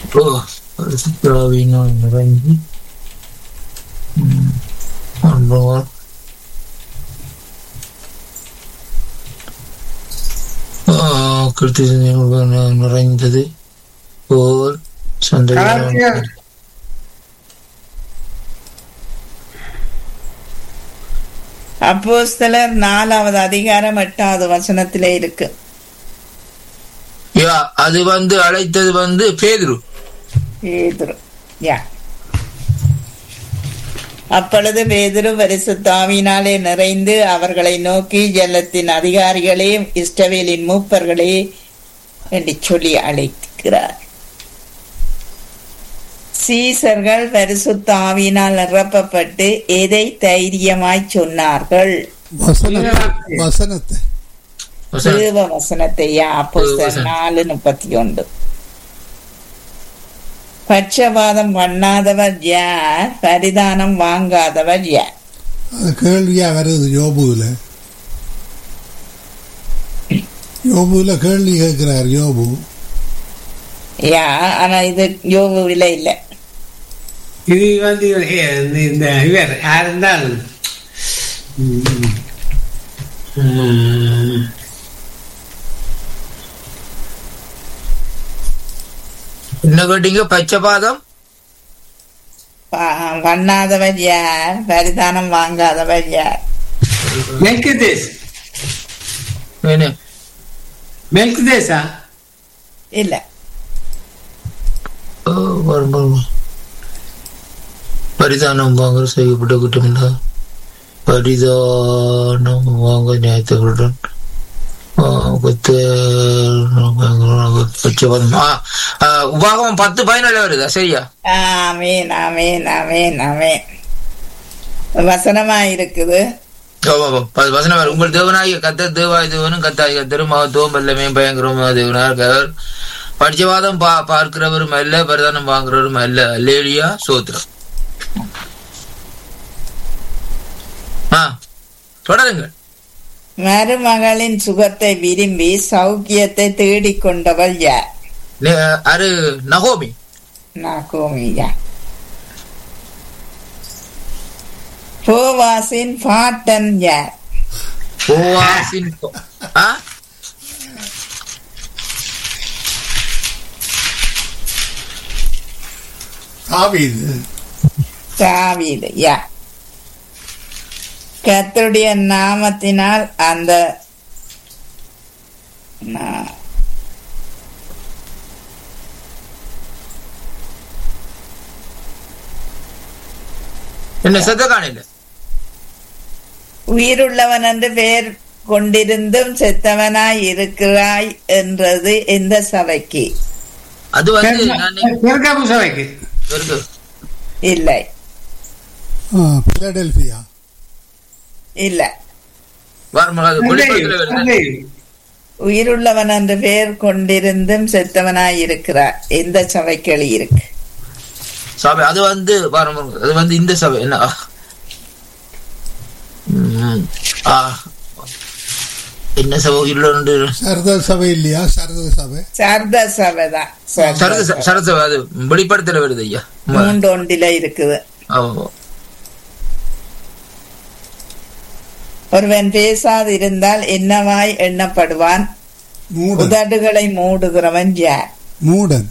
ஓ பரிசுத்தாவினால் நிறைந்து ம், ஆண்டவர் ஆ, கிறிஸ்து நிறைந்தது போர் சண்டை கலாத்தியர் அப்போஸ்தலர் நாலாவது அதிகாரம் எட்டாவது வசனத்திலே இருக்கு யா அது வந்து அழைத்தது வந்து பேதுரு பேதுரு யா அப்பொழுது பேதுரு பரிசுத்தாவினாலே நிறைந்து அவர்களை நோக்கி ஜலத்தின் அதிகாரிகளே இஸ்டவேலின் மூப்பர்களே என்று சொல்லி அழைக்கிறார் சீசர்கள் பரிசுத்தாவினால் நிரப்பப்பட்டு எதை தைரியமாய் சொன்னார்கள் வசனத்தை வசனத்தை வசனம். தேவ வசனத்தையா அப்போஸ்தலர் வசனம். நாலு முப்பத்தி ஒன்று பட்சபாதம் பண்ணாதவர் யார் பரிதானம் வாங்காதவர் யார் அது கேள்வியா வருது யோபுல யோபுல கேள்வி கேட்கிறார் யோபு யா ஆனா இது யோகுவில இல்ல இது வந்து இவர் இந்த- இந்த இவர் யார் இருந்தால் ம், ம், என்ன கேட்டீங்க பச்சைபாதம் ப- பண்ணாதவர் யார் பரிதானம் வாங்காதவர் யார் மெல்கிதேஸ் என்ன மெல்கிதேஸா இல்ல ஓ, வரும், வரும். பரிதானம் வாங்க செய்யப்பட்ட குற்றமில்ல பரிதானம் வாங்க நியாயத்தவருடன் உபாகம் பத்து பதினேழு வருதா சரியா ஆமேன் ஆமேன் ஆமேன் ஆமேன் வசனமா இருக்குது ஆமா, ஆமா. ப- வசனம் வரும். உங்கள் தேவனாகிய கத்த தேவாய தேவனும் கத்தாய் கத்தரும் மகத்துவம் வல்லமே பயங்கரமா தேவனார் அவர் பட்சவாதம் பா பார்க்கிறவரும் அல்ல பரிதானம் வாங்குறவரும் அல்ல அல்லேலியா சோத்திரம் ஆ தொடருங்கள் மருமகளின் சுகத்தை விரும்பி சௌக்கியத்தை தேடிக் கொண்டவள் யார் நே- அரு நகோமி நாகோமியா போவாசின் பாட்டன் யார் போவாசின் போ- ஆ தாவீது தாவீது யா கர்த்தருடைய நாமத்தினால் அந்த நா- என்ன செத்த காணில உயிருள்ளவன் என்று பெயர் கொண்டிருந்தும் செத்தவனாய் இருக்கிறாய் என்றது எந்த சபைக்கு அது வந்து நான் பெருக்காப்பு சபைக்கு இருக்கு. இல்லை ஆ, பிலடெல்பியா இல்ல வாரமாக அது வெளிப்படத்துல வருது தந்தையும். உயிருள்ளவன் என்று பெயர் கொண்டிருந்தும் செத்தவனாய் இருக்கிறார் எந்த சபைக்கு எழுதியிருக்கு சபை அது வந்து வாரம் அது வந்து இந்த சபை என்ன ஆ. ம். ஆ. என்ன சபை இல்லொன்று சரத சபை இல்லையா சரத சபை சர்த சபைதான் சரத ச- சரத சபை அது வெளிப்படத்துல வருது ஐயா மூன்று ஒன்றில இருக்குது ஆமா. ஒருவன் பேசாதிருந்தால் என்னவாய் எண்ணப்படுவான் மூடன் உதடுகளை மூடுகிறவன் யார் மூடன்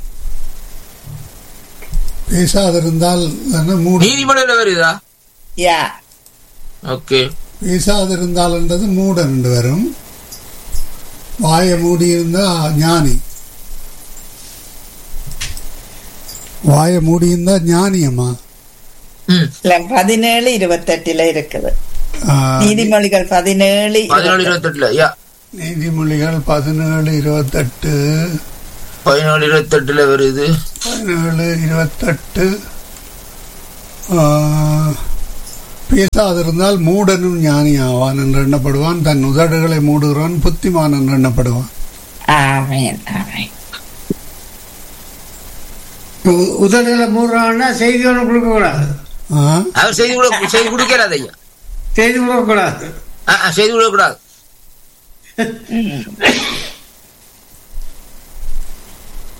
பேசாதிருந்தால் தானே மூடன் நீதிமன்றம் வருதா யா ஓகே பேசாதிருந்தால் என்றது மூடன் என்று வரும் வாய மூடியிருந்தா ஞானி வாய மூடியிருந்தா ஞானி அம்மா ம் இல்ல பதினேழு இருபத்தெட்டுல இருக்குது ஆ, நீதிமொழிகள் பதினேழு பதினாலு இருபத்தெட்டு. இருபத்தெட்டுல ஐயா நீதிமொழிகள் பதினேழு இருபத்தெட்டு பதினாலு இருபத்தெட்டுல வருது பதினேழு இருபத்தெட்டு ஆ, பேசாதிருந்தால் மூடனும் ஞானி ஆவான் என்று எண்ணப்படுவான் தன் உதடுகளை மூடுகிறவன் புத்திமான் என்று எண்ணப்படுவான் ஆமேன் ஆமேன் உ- உதடுகளை மூடுறான்னா செய்தி ஒன்று கொடுக்க கூடாது ஆ? அவர் செய்தி கூட செய்தி கொடுக்கலாது ஐயா செய்தி கொடுக்க கூடாது ஆ, ஆ, செய்தி கொடுக்கக்கூடாது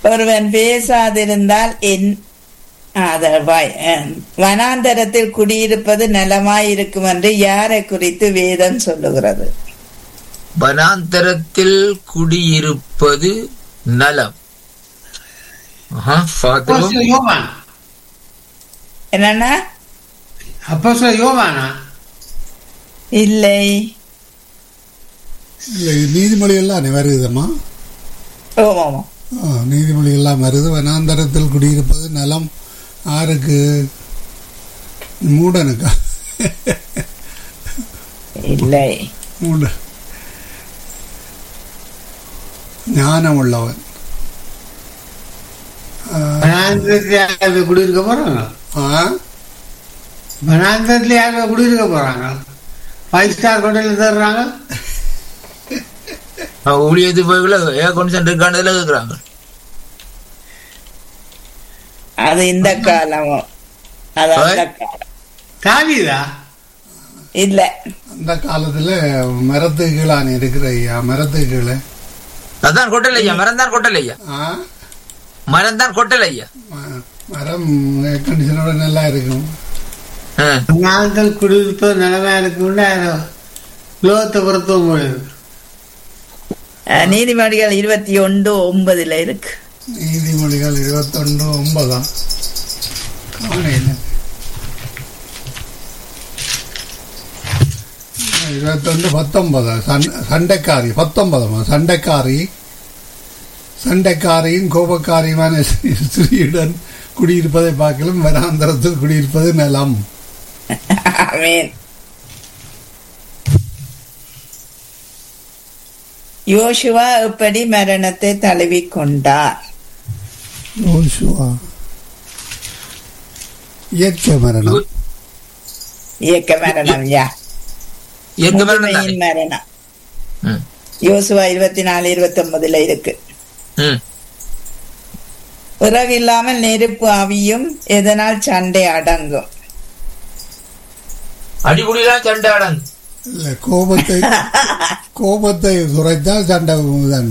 ஒருவன் பேசாதிருந்தால் என் அத வாய், அஹ், வனாந்தரத்தில் குடியிருப்பது நலமாயிருக்கும் என்று யாரை குறித்து வேதம் சொல்லுகிறது வனாந்தரத்தில் குடியிருப்பது நலம் ஆஹா, பார்க்கிறோம். அப்போஸ்தலர் யோவான் என்னன்னா அப்போஸ்தலர் யோவானா இல்லை இல்லை நீதிமொழி எல்லாம் வருதுமா ஓமாமா ஆ, நீதிமொழி எல்லாம் வருது வனாந்தரத்தில் குடியிருப்பது நலம் ஆருக்கு மூடனுக்கா இல்லை மூட ஞானம் உள்ளவன் ஆ, வனாந்திரத்தில் யாராவது குடியிருக்க போறாங்க ஆ, வனாந்திரத்தில் யாராவது குடியிருக்க போறாங்க ஃபைவ் ஸ்டார் ஹோட்டலில் தர்றாங்க அவன் ஊழியத்து போய்க்குள்ள ஏர் கண்டிஷன் இருக்கானதுல இருக்கிறாங்க அது இந்த காலம் அது அந்த காலம் தாவிதா இல்ல அந்த காலத்துல மரத்துக்கு கீழான இருக்கிற ஐயா மரத்துக்கு கீழே அதான் கொட்டல் ஐயா மரம் தான் கொட்டல் ஐயா ஆ, மரம் தான் கொட்டல் ஐயா ம- மரம் கண்டிஷனோட நல்லா இருக்கும் ஆ. வனாந்திரத்தில் குடியிருப்பது நிலைமையா இருக்கும்னு லோகத்தை பொறுத்தவங்க போடுது அஹ், நீதிமொழிகள் இருபத்தி ஒன்று ஒன்பதுல இருக்கு நீதிமொழிகள் இருபத்தொன்று ஒன்பதாம் காணையில் இருபத்தொன்று பத்தொன்பதா சண் சண்டைக்காரி பத்தொன்பதாமா சண்டைக்காரி சண்டைக்காரியும் கோபக்காரியுமான ஸ்திரீயுடன் குடியிருப்பதை பார்க்கலும் வனாந்தரத்தில் குடியிருப்பது நலம் ஆமென் யோசுவா எப்படி மரணத்தை தழுவிக் கொண்டார் யோசுவா இயற்கை மரணம் இயக்க மரணம் யா இயற்கை மரணம் தானே முதுமையின் மரணம் ம். யோசுவா இருபத்தி நாலு இருபத்தி ஒன்பதுல இருக்கு ம். விறகு இல்லாமல் நெருப்பு ஆவியும் எதனால் சண்டை அடங்கும் அடிபுடிலாம் சண்டை அடங்கு இல்ல கோபத்தை கோபத்தை குறைத்தால் சண்டை தான்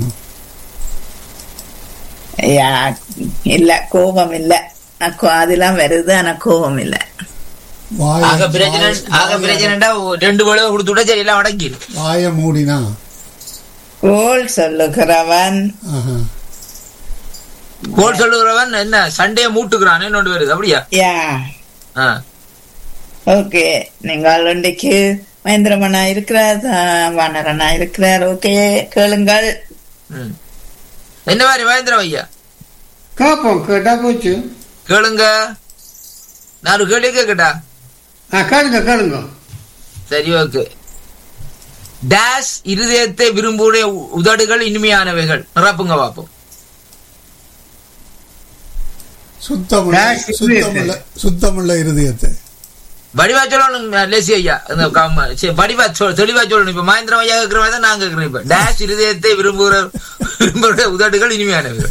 யா, இல்ல கோபம் இல்ல நான் கோ- அதெல்லாம் வருது ஆனா கோபம் இல்ல வாய ஆக பிரச்சனை ஆக பிரச்சனைடா ரெண்டு வேளை கொடுத்து விட்டா சரி எல்லாம் அடங்கிடும் வாய மூடினா கோல் சொல்லுகிறவன் ஆஹா. கோல் சொல்லுகிறவன் என்ன சண்டையை மூட்டுக்கிறான் என்னோட வருது அப்படியா யா ஆ. ஓகே நீங்கள் இன்றைக்கு மகேந்திரமனா இருக்கிறார் ஆ, வானரனா இருக்கிறார் ஓகே கேளுங்கள் ம். என்ன மாதிரி மகேந்திரம் ஐயா கேட்போம் கேட்டா போச்சு கேளுங்க நான் ஒரு கேள்வி கேட்கட்டா ஆ கேளுங்க கேளுங்க சரி ஓகே டேஷ் இருதயத்தை விரும்புகிற உதடுகள் இனிமையானவைகள் நிரப்புங்க பார்ப்போம் சுத்தமுள்ள Dash சுத்தமுள்ள சுத்தமுள்ள இருதயத்தை வடிவா சொல்லணும் லேசி ஐயா இந்த காம- சரி, வடிவா சொல் தெளிவா சொல்லணும் இப்ப மகேந்திரம் ஐயா கேட்கிற மாதிரி தான் நான் கேட்கிறேன் இப்ப டேஷ் இருதயத்தை விரும்புகிற விரும்புகிற உதடுகள் இனிமையானவைகள்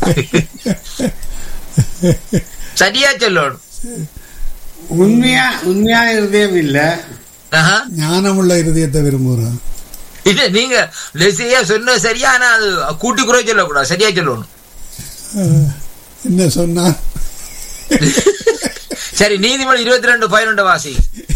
சரியா சொல்லணும் உண்மையா உண்மையான இருதயம் இல்ல ஆஹா. ஞானமுள்ள இருதயத்தை விரும்புகிறான் இல்ல நீங்க லேசியா சொன்ன சரியா ஆனா அது கூட்டி குறை சொல்லக்கூடாது சரியா சொல்லணும் அஹ், என்ன சொன்னா சரி நீதிமன்றம் இருபத்தி ரெண்டு பதினொன்று வாசி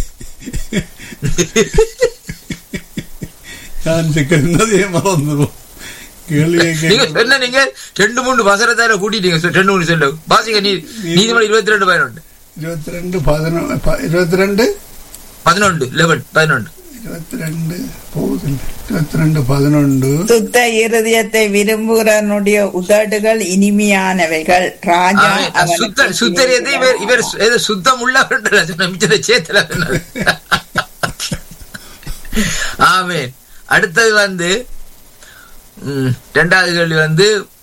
நான் சொன்னதே மறந்துடும் கேள்வியை நீங்க கேட்க சொன்ன நீங்க ரெண்டு மூணு வசனத்தால கூட்டிட்டீங்க சொ- ரெண்டு மூணு சொல்லு வாசிங்க நீ நீதிமன்றம் இருபத்தி ரெண்டு பதினொன்று இருபத்தி ரெண்டு பதினொன்று இருபத்தி ரெண்டு பதினொன்று லெவன் பதினொன்று இருபத்தி ரெண்டு போகுது இருபத்தி ரெண்டு பதினொன்று சுத்த இருதயத்தை விரும்புகிறனுடைய உதடுகள் இனிமையானவைகள் ராஜா ஆமென். அவனுக்கு சுத்த சுத்தரியத்தை இவர் இவர் சு- ஏதோ சுத்தம் உள்ளவர் சொன்ன மிச்சத்தை சேத்துல சொன்னார். ஆமென் அடுத்தது வந்து ம், இரண்டாவது கேள்வி வந்து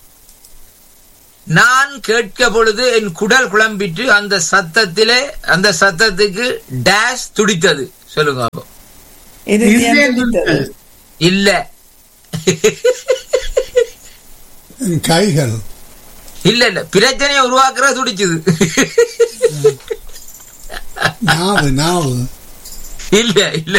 நான் கேட்க பொழுது என் குடல் குழம்பிட்டு அந்த சத்தத்திலே அந்த சத்தத்துக்கு டேஷ் துடித்தது சொல்லுங்க அப்போ இருதயம் இருதயம் துடித்தது. துடித்தது. இல்ல என் கைகள் இல்ல இல்ல பிரச்சனையை உருவாக்குற துடிச்சது நாவு நாவு இல்ல இல்ல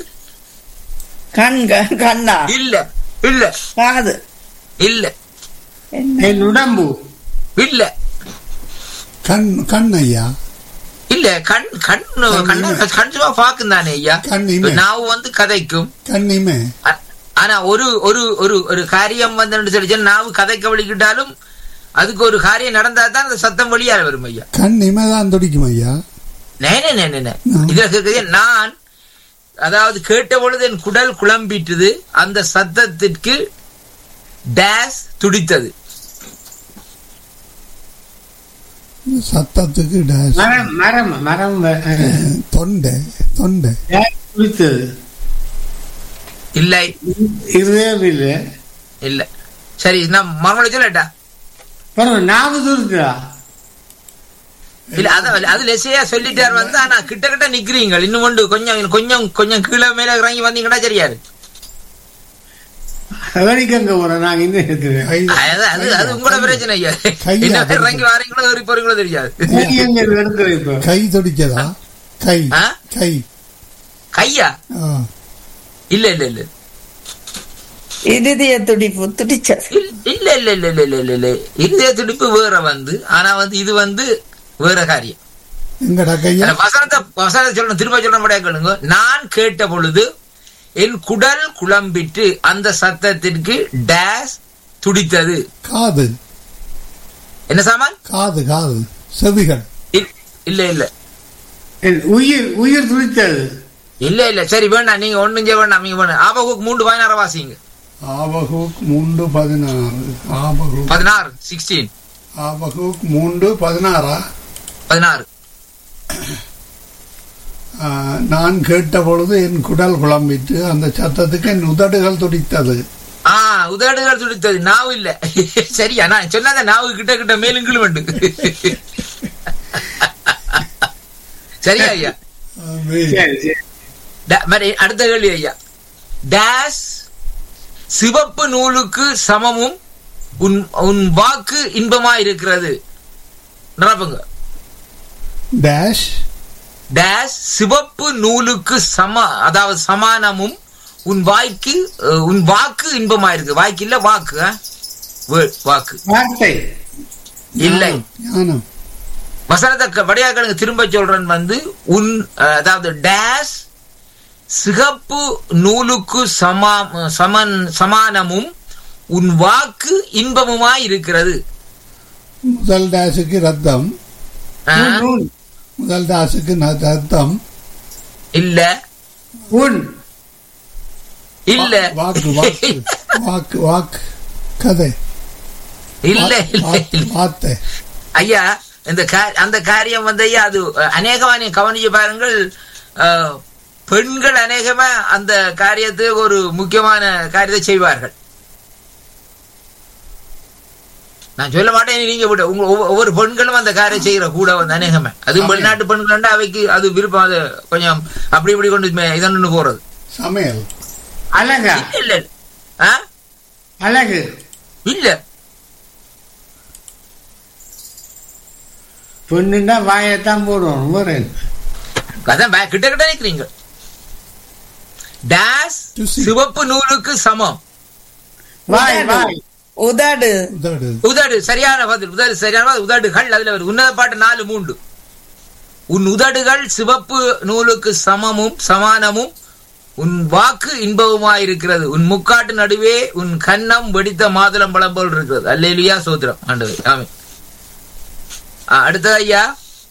கண் க- கண்ணா இல்ல இல்ல காது இல்ல என்ன என் உடம்பு இல்ல கண் கண் ஐயா இல்ல கண் கண் கண் இமை. கண் சும்மா பாக்கும் தானே ஐயா கண் இமை. நாவு வந்து கதைக்கும் கண்ணிமே ஆ- ஆனா ஒரு ஒரு ஒரு ஒரு காரியம் வந்து சொல்லி சொன்னா, நாவு கதைக்க வலிக்கிட்டாலும் அதுக்கு ஒரு காரியம் நடந்தா தான் அந்த சத்தம் வழியால வரும் ஐயா கண் இமை தான் துடிக்கும் ஐயா நே நே, நே, நே, நே. ம். இதுல கேக்குது நான் அதாவது கேட்ட பொழுது என் குடல் குழம்பிட்டது அந்த சத்தத்திற்கு டேஸ் துடித்தது சத்தத்துக்கு டேஷ் மரம் மரம் மரம் அஹ், தொண்டை தொண்டை யார் குளித்தது இல்லை இருதயம் இல்லை இல்ல சரி நான் மறுமொழி சொல்லட்டா பரவாயில்ல நாவு துருக்குதா இல்ல அத அது லெசையா சொல்லிட்டார் வந்து ஆனா கிட்ட கிட்ட நிக்கிறீங்க இன்னும் கொண்டு கொஞ்சம் கொஞ்சம் கொஞ்சம் கீழே மேல இறங்கி வந்தீங்கன்னா சரியாரு கவனிக்க அங்க போறோம் நாங்க இந்த இடத்துல கை- அது அது அது உங்களோட பிரச்சனை ஐயா கையா என்ன துடிக்கும். இறங்கி வாரீங்களோ ஏறி போறீங்களோ தெரியாது நீங்க எங்க இடத்துல இப்போ கை துடிக்கதா கை ஆ? கை கையா ஆ. இல்ல இல்ல இல்ல இருதய துடிப்பு துடிச்சது இல்ல இல்ல இல்ல இல்ல இல்ல இல்ல இல்ல இருதய துடிப்பு வேற வந்து ஆனா வந்து இது வந்து வேற காரியம் எங்கடா கையா அந்த வசனத்தை வசனத்தை சொல்லணும் திரும்ப சொல்ல முடியாது கேளுங்க நான் கேட்ட பொழுது என் குடல் குழம்பிட்டு அந்த சத்தத்திற்கு டேஸ் துடித்தது காது என்ன சாமான் காது காது செவிகள் இல்- இல்ல இல்ல என் உயிர் உயிர் துடித்தது இல்ல இல்ல சரி வேண்டாம் நீங்க ஒண்ணும் செய்ய வேண்டாம் நீங்க வேண்டாம் ஆபகுக்கு மூன்று பதினாறு வாசிங்க ஆபகுக் மூன்று பதினாறு ஆபகுக் பதினாறு சிக்ஸ்டீன் ஆபகுக் மூன்று பதினாறா பதினாறு ஆ, நான் கேட்ட பொழுது என் குடல் குழம்பிட்டு அந்த சத்தத்துக்கு என் உதடுகள் துடித்தது ஆ உதடுகள் துடித்தது நாவு இல்ல சரியா நான் சொன்னாத நாவு கிட்ட கிட்ட மேலும் கிளுவண்டு சரியா ஐயா ஆமென். சரி சரி டா- மறு அடுத்த கேள்வி ஐயா டேஸ் சிவப்பு நூலுக்கு சமமும் உன் உன் வாக்கு இன்பமா இருக்கிறது நிரப்புங்க டேஷ் டேஸ் சிவப்பு நூலுக்கு சம அதாவது சமானமும் உன் வாய்க்கு அஹ், உன் வாக்கு இன்பமா இருக்கு வாய்க்கு இல்ல வாக்கு ஆ? Word, வாக்கு வார்த்தை இல்லை ஞானம் வசனத்தை வடையாக்களுக்கு திரும்ப சொல்றேன் வந்து உன் அஹ், அதாவது டேஸ் சிகப்பு நூலுக்கு சமா சமன் சமானமும் உன் வாக்கு இன்பமுமாய் இருக்கிறது முதல் டேஷுக்கு ரத்தம் ஆ? உன், உன், முதல் டேஷுக்கு ந- ரத்தம் இல்ல உன் இல்ல வாக்கு வாக்கு வாக்கு வாக்கு கதை இல்ல இல்ல வார்த்தை, இல்ல. வார்த்தை ஐயா இந்த கா- அந்த காரியம் வந்து ஐயா அது அஹ், அநேகமா நீங்க கவனிச்சு பாருங்கள் அஹ், பெண்கள் அநேகமா அந்த காரியத்துக்கு ஒரு முக்கியமான காரியத்தை செய்வார்கள் நான் சொல்ல மாட்டேன் நீங்க விட உங்க ஒவ்வொரு- ஒவ்வொரு பெண்களும் அந்த காரியம் செய்யற கூட வந்து அநேகமே அதுவும் ஆமாம். வெளிநாட்டு பெண்கள் அவைக்கு அது விருப்பம் அது கொஞ்சம் அப்படி இப்படி கொண்டு மே- இதன்னு போறது சமையல் அழகா இல்ல இல்ல ஆ? அழகு இல்ல பொண்ணுன்னா வாயத்தான் போடுவோம் வேற என்ன? அதான் பே- கிட்ட கிட்ட நிக்கிறீங்க டேஸ் To see. சிவப்பு நூலுக்கு சமம் வாய் உதடு. வாய் உதடு உதடு உதடு சரியான பதில் உதடு சரியான பதில். உதடுகள் அதுல வருது உன்னத பாட்டு நாலு மூன்று உன் உதடுகள் சிவப்பு நூலுக்கு சமமும் சமானமும் உன் வாக்கு இன்பவுமாயிருக்கிறது உன் முக்காட்டு நடுவே உன் கன்னம் வெடித்த மாதுளம் பழம் போல் இருக்கிறது அல்லேலியா சோத்திரம் ஆண்டவர் ஆமே அடுத்தது ஐயா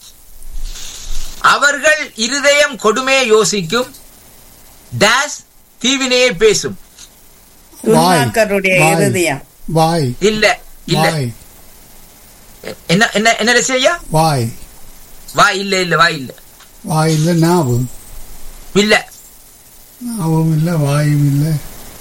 அவர்கள் இருதயம் கொடுமையை யோசிக்கும் டேஸ் தீவினையை பேசும் துன்மார்க்கருடைய வாய். இருதயம் வாய் இல்ல இல்ல வாய் என்ன என்ன என்ன ரசி ஐயா வாய் வா இல்ல இல்ல வா இல்ல வாயில் நாவு இல்ல நாவும் இல்லை வாயும் இல்லை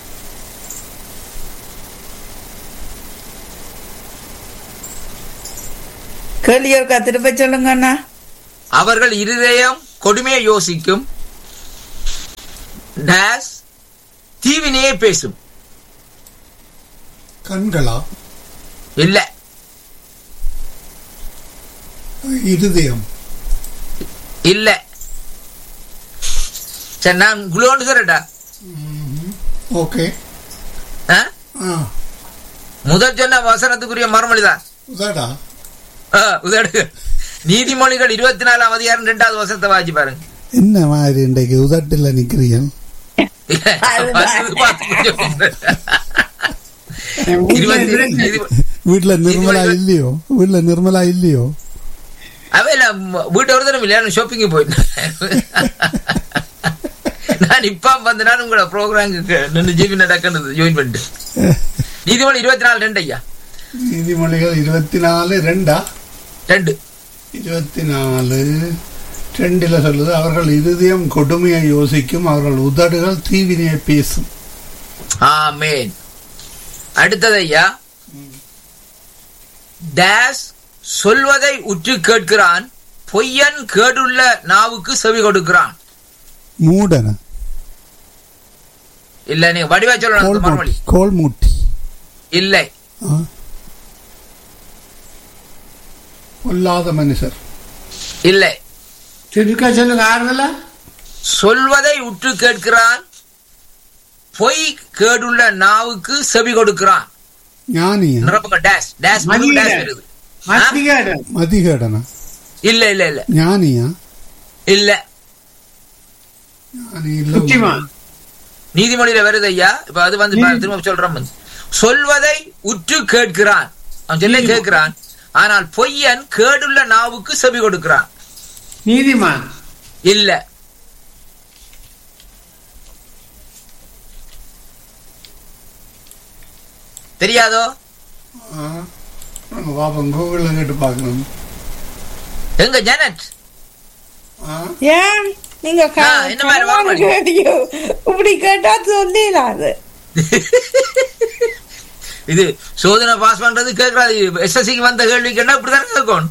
கேள்வி இருக்கா திருப்ப சொல்லுங்க அண்ணா அவர்கள் இருதயம் கொடுமையை யோசிக்கும் டேஸ் தீவினையே பேசும் கண்களா இல்ல இருதயம் இல்ல சரி நான் குளோன்னு சொல்லட்டா ஓகே ஆ? ஆ முதல் சொன்ன வசனத்துக்குரிய மறுமொழிதான் உதடா ஆ, உதடுகள் நீதிமொழிகள் இருபத்தி நாலாம் அதிகாரம் ரெண்டாவது வருஷத்தை வாசி பாருங்க என்ன மாதிரி இன்றைக்கு உதட்டில் நிக்கிறீர்கள் இல்ல, வந்து பார்த்து கொஞ்சம் இருபத்தி நீதி- வீட்டுல நிர்மலா இல்லையோ வீட்டுல நிர்மலா இல்லையோ அவையில வீட்டை ஒரு தடவை இல்லையா ஷாப்பிங் போயிட்டேன் நான் இப்ப வந்து நான் உங்களோட ப்ரோக்ராமுக்கு நின்று ஜிபி நடக்கிறது ஜாயின் பண்ணிட்டு நீதிமொழி இருபத்தி நாலு ரெண்டு ஐயா நீதிமொழிகள் இருபத்தி நாலு ரெண்டா ரெண்டு இருபத்தி நாலு ரெண்டுல சொல்லுது அவர்கள் இருதயம் கொடுமையை யோசிக்கும் அவர்கள் உதடுகள் தீவினையை பேசும் ஆமேன் அடுத்தது ஐயா டேஸ் சொல்வதை உற்று கேட்கிறான் பொய்யன் கேடுள்ள நாவுக்கு செவி கொடுக்கிறான் மூடன இல்ல நீங்க வடிவா சொல்லணும் கோல் அந்த மறுமொழி மூட்டி கோல் மூட்டி இல்லை ஆ. பொல்லாத மனுஷர் இல்லை திருக்க சொல்லுங்க ஆறுதல சொல்வதை உற்று கேட்கிறான் பொய் கேடுள்ள நாவுக்கு செவி கொடுக்கிறான் ஞானியா நிரப்புங்க டேஷ் டேஷ் முழு மதியில. டேஷ் வருது மத்திகாடு மதிகேடனா இல்ல இல்ல இல்ல ஞானியா இல்ல ஞானி இல்ல புத்திமான் நீதிமொழியில வருது ஐயா இப்ப அது வந்து நீதி- பாரு, திரும்ப சொல்றேன் வந்து. சொல்வதை உற்று கேட்கிறான் அவன் சொல்ல கேட்கிறான் ஆனால் பொய்யன் கேடுள்ள நாவுக்கு செவி கொடுக்கிறான் நீதிமான் இல்ல தெரியாதோ ஆ. நாங்க பாப்போம் கூகுள்ல கேட்டு பார்க்கணும் எங்க ஜனட் ஆ. ஏன் நீங்க க- ஆ, என்ன மாதிரி கனவான வாங்க. கேள்வியோ? இப்படி கேட்டா சொல்லிடாது இது சோதனை பாஸ் பண்றது கேட்கறாது எஸ்எஸ்சிக்கு வந்த கேள்வி கேட்டா இப்படிதான் கேட்கணும்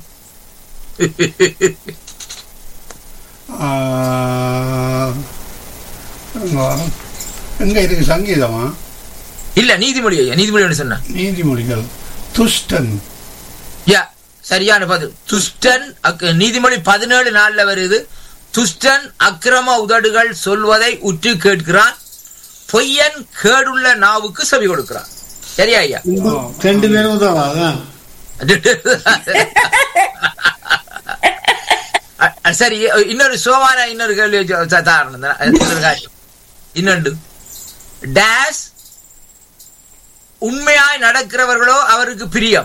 ஆ. எங்க வரோம்? எங்க இருக்கு சங்கீதமா இல்ல நீதிமொழி ஐயா நீதிமொழி சொன்னேன் நீதிமொழிகள் துஷ்டன் யா சரியான பதில் துஷ்டன் அக்- நீதிமொழி பதினேழு நாள்ல வருது துஷ்டன் அக்கிரம உதடுகள் சொல்வதை உற்று கேட்கிறான் பொய்யன் கேடுள்ள நாவுக்கு செவி கொடுக்கிறான் சரியா ஐயா ரெண்டு பேரும் உதவாதான் அ- அ- சரி இன்னொரு சோவான இன்னொரு கேள்வி சொ- த- தாரணம் தான். இன்னொரு காரியம் இன்னொன்று டேஸ் உண்மையாய் நடக்கிறவர்களோ அவருக்கு பிரியம்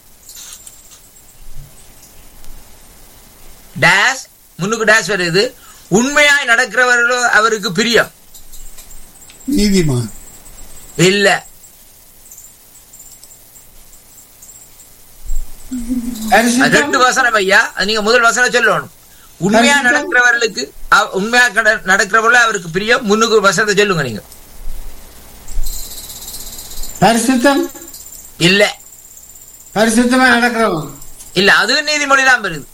டேஸ் முன்னுக்கு டேஸ் வருது உண்மையாய் நடக்கிறவர்களோ அவருக்கு பிரியம் நீதிமான் இல்ல அது ரெண்டு வசனம் ஐயா அது நீங்க முதல் வசனம் சொல்லணும் உண்மையா பரிசுத்தம். நடக்கிறவர்களுக்கு அவ- உண்மையா கட- நடக்கிறவர்கள் அவருக்கு பிரியம் முன்னுக்கு ஒரு வசனத்தை சொல்லுங்க நீங்க பரிசுத்தம் இல்ல பரிசுத்தமா நடக்கிறவன் இல்ல அது நீதிமொழி தான் வருது